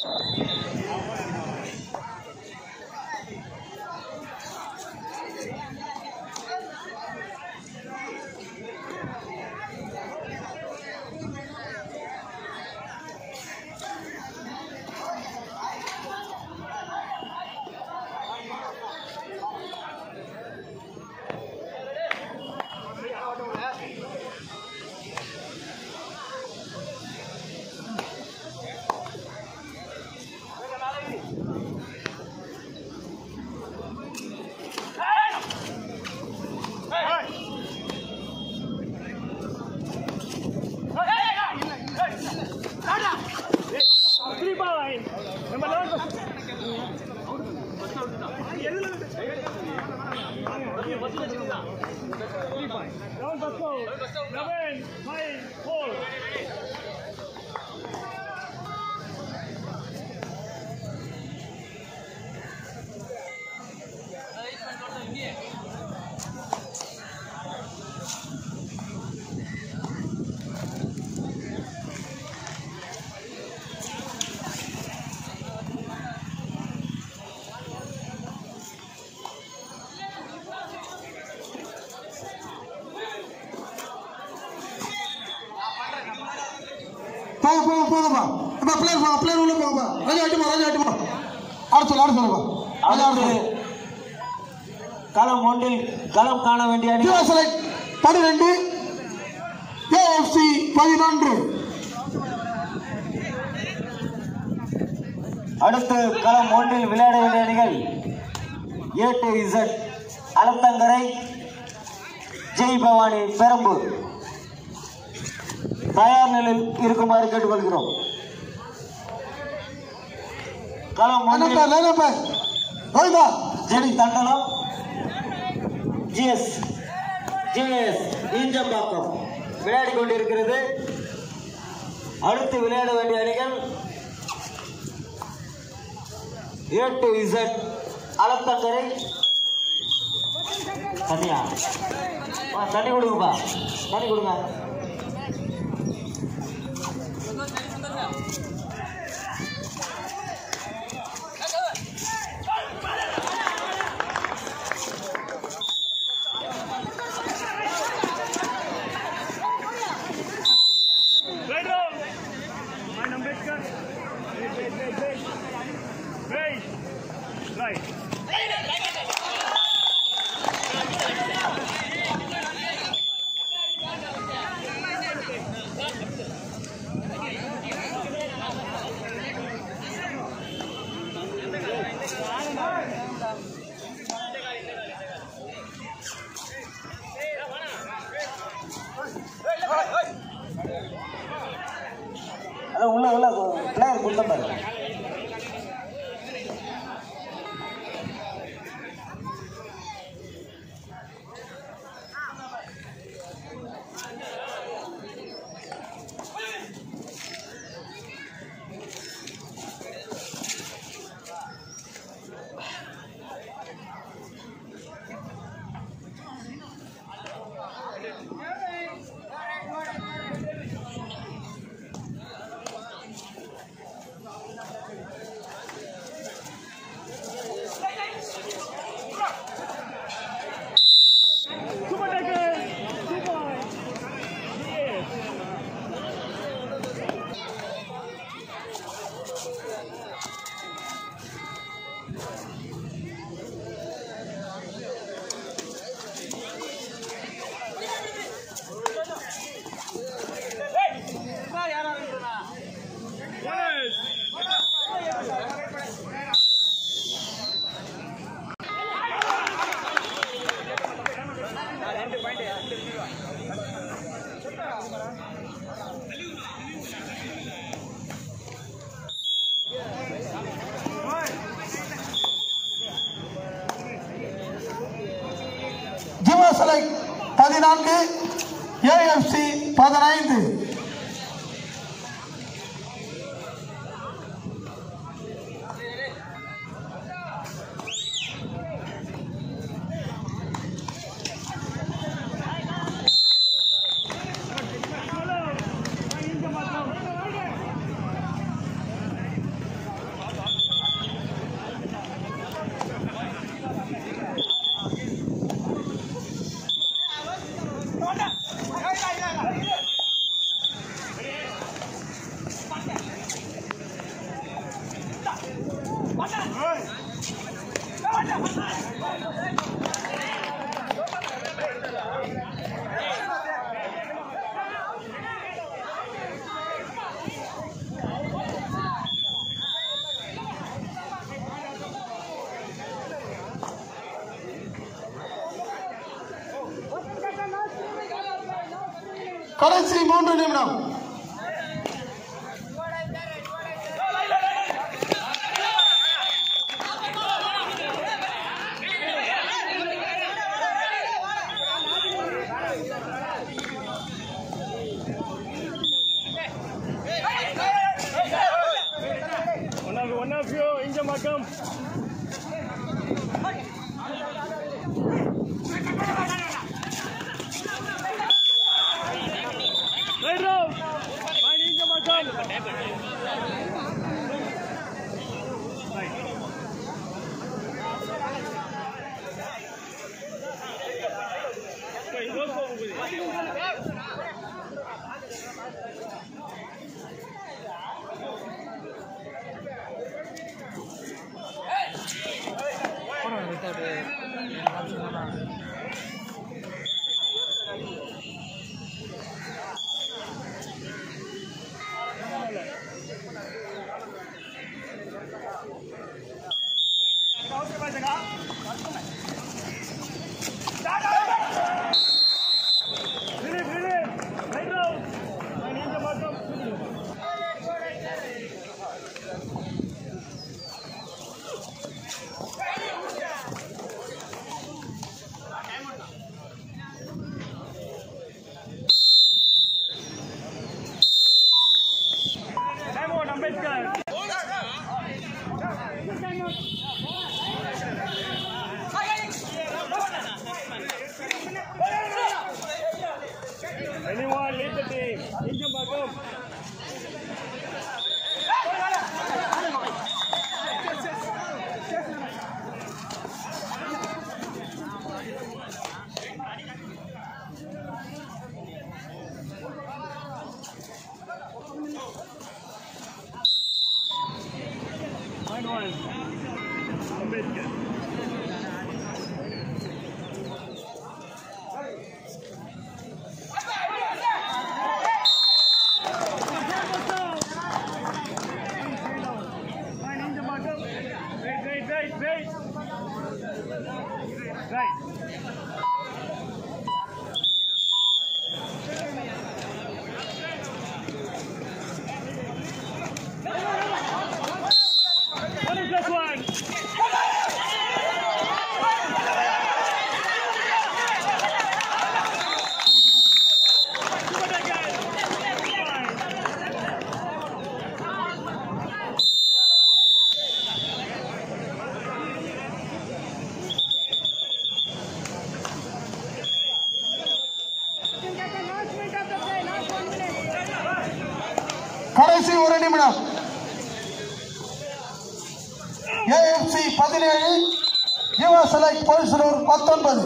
போங்க போங்க போங்கப்பா அப்பா பிளேயர் போங்க பிளேயர் உள்ள போங்கப்பா ராஜா ஆட்டுமா ராஜா ஆட்டுமா ஆட சொல்லு ஆட சொல்லுப்பா ராஜா ஆட சொல்லு களம் ஒன்றில் களம் காண வேண்டிய அணி யுஎஸ்எல்ஐ பன்னிரெண்டு ஏஎஃப்சி பதினொன்று அடுத்து களம் ஒன்றில் விளையாட வேண்டிய அணிகள் A to Z Alathangarai Jai Bhavani Perambur தயார் நிலையில் இருக்குமாறு கேட்டுக்கொள்கிறோம் களம் ஒன்றில் லைனப்பா லைனப்பா ரோஹிதா JD Thandalam GS GS Injambakkam விளையாடி கொண்டிருக்கிறது அடுத்து விளையாட வேண்டிய அணிகள் ஏ டு இசட் அலத்தங்கரை தண்ணியா ஆ, தண்ணி கொடுங்கப்பா தண்ணி கொடுங்க Right on. Mind Ambedkar. Wait, wait, wait, wait. Wait. Right. அதான் உள்ள உள்ள பிளேயர் கொடுத்த பாருங்க Super Tigers. Super. Yes. Yes. யுஎஸ்எல்ஐ பதினான்கு ஏஎஃப்சி பதினைந்து கடைசி மூன்று நிமிடம் One of, one of you, Inja Makam. Right round. Find Inja Makam. Philip, Philip. Right round. Find Inja Makam. Time out, Ambedkar. Anyone lead the team? Inja Makam. Find one. Ambedkar. Find Inja Makam. Wait, wait, wait, wait. Right. What is this one? Super Tigers. Fine. கடைசி ஒரு நிமிடம் AFC பதினேழு யுவ select பொலிசனூர் பத்தொன்பது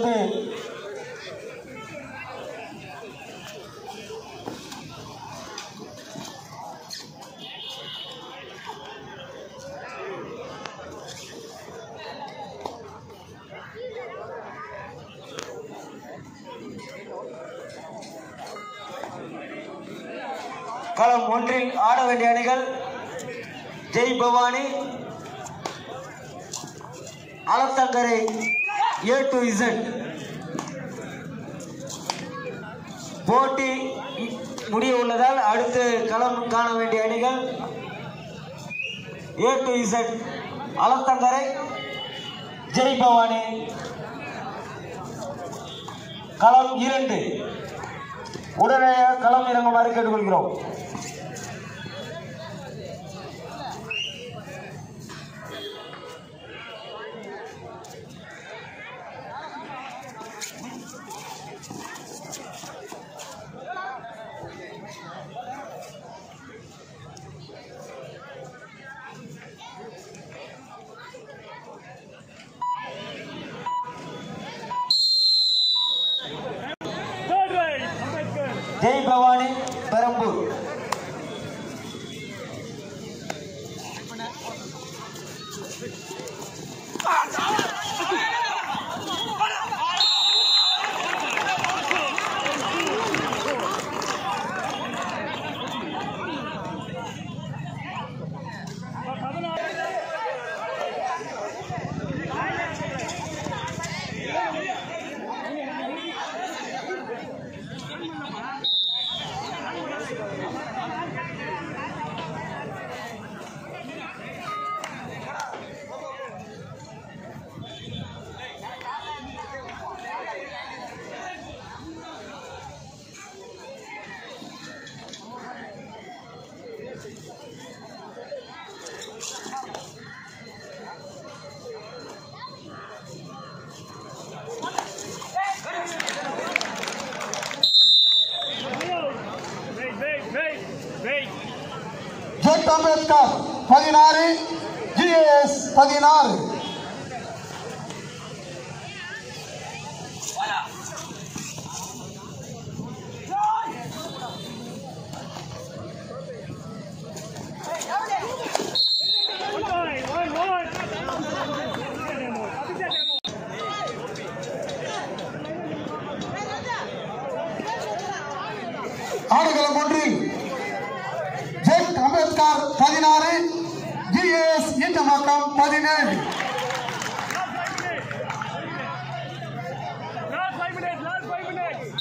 அடுத்து களம் ஒன்றில் ஆட வேண்டிய அணிகள் Jai Bhavani Alathangarai A to Z போட்டி இ- முடிய உள்ளதால் அடுத்து களம் காண வேண்டிய அணிகள் A to Z Alathangarai Jai Bhavani களம் இரண்டு உடனடியாக களம் இறங்குமாறு கேட்டுக்கொள்கிறோம் Third right, Ambedkar. Jai Bhavani Perambur Wait, wait, wait, wait. ஜெட் அம்பேத்கர் பதினாறு ஜிஎஸ் பதினாறு One point, one, one. ஆடுகளம் ஒன்றில் ஜெட் அம்பேத்கர் பதினாறு ஜிஎஸ் ஈட்டமக்கம் பதினேழு Last five minutes, last five minutes.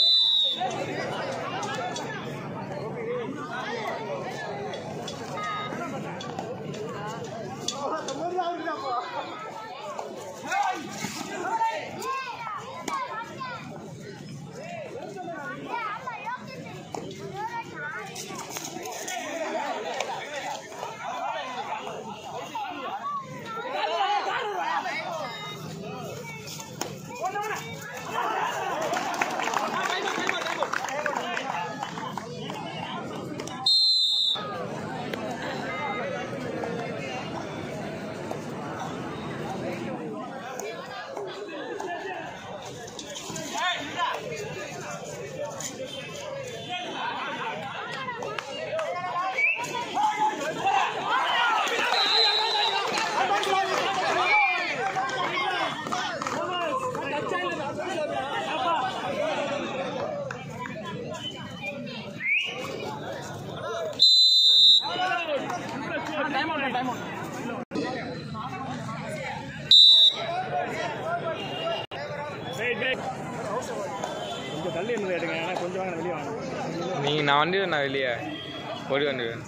Time out, time out. Wait, wait. கொஞ்சம் தள்ளி இருந்தது எடுங்க ஏன்னா கொஞ்சம் வாங்க வெளியே வாங்க நீங்கள் நான் வந்துடுவேன் நான் வெளியே ஓடி வந்துடுவேன்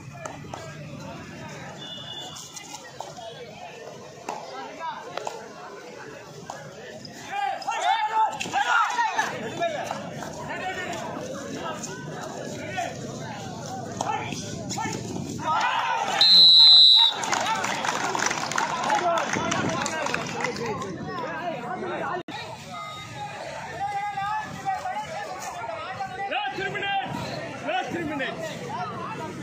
Last three minutes. Last three minutes.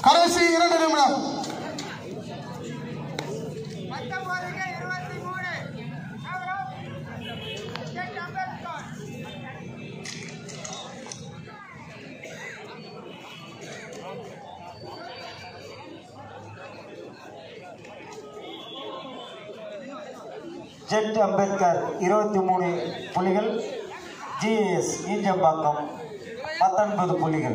கடைசி இரண்டு நிமிடம் பத்தொன்பதுக்கு இருபத்தி மூணு அப்புறம் ஸ்டேட் அம்பேத்கர் ஜெட் அம்பேத்கர் இருபத்தி மூணு புள்ளிகள் ஜிஎஸ் ஈஞ்சம்பாக்கம் பத்தொன்பது புள்ளிகள்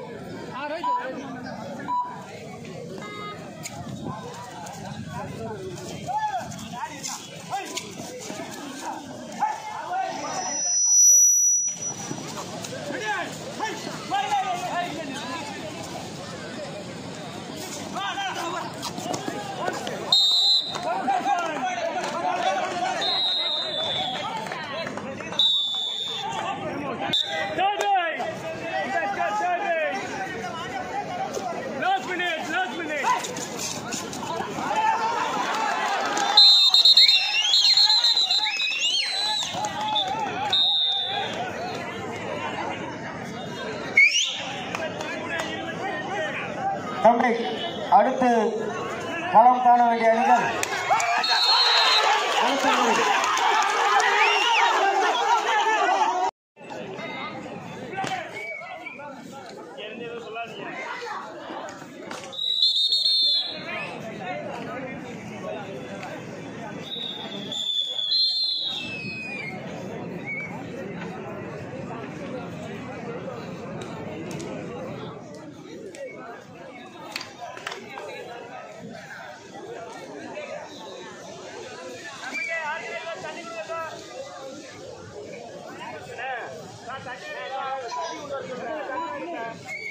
Thirty! Ambedkar, thirty! Last minute, last minute. தம்பி அடுத்து களம் காண வேண்டிய அணிகள் அழுத்தங்கள். தண்ணி